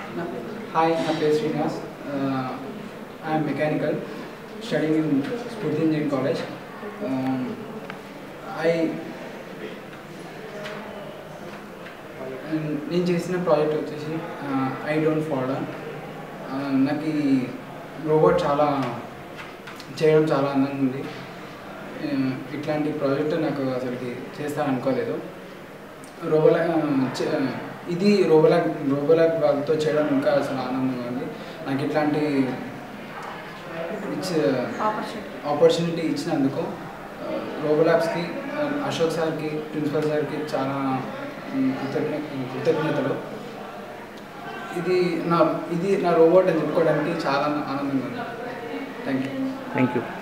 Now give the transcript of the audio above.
Hi, my name is Srinivas. Uh, I am mechanical, studying in Spurti Engineering College. Um, I నేను చేసిన project వచ్చేసి I don't follow నాకు ఈ robot చాలా చేయడం చాలా అందంగా ఉంది Uh, ఇట్లాంటి ప్రాజెక్ట్ నాకు అసలుకి చేస్తాను అనుకోలేదు రోబోలా ఇది రోబోలాక్ రోబోలాక్ వాళ్ళతో చేయడం ఇంకా అసలు ఆనందంగా ఉంది నాకు ఇట్లాంటి ఇచ్చే ఆపర్చునిటీ ఇచ్చినందుకు రోబోలాబ్స్కి అశోక్ సార్కి ప్రిన్సిపల్ సార్కి చాలా మ్, కృతజ్ఞ కృతజ్ఞతలు ఇది నా ఇది నా రోబోట్ అని చెప్పుకోవడానికి చాలా ఆనందంగా ఉంది థ్యాంక్ యూ థ్యాంక్ యూ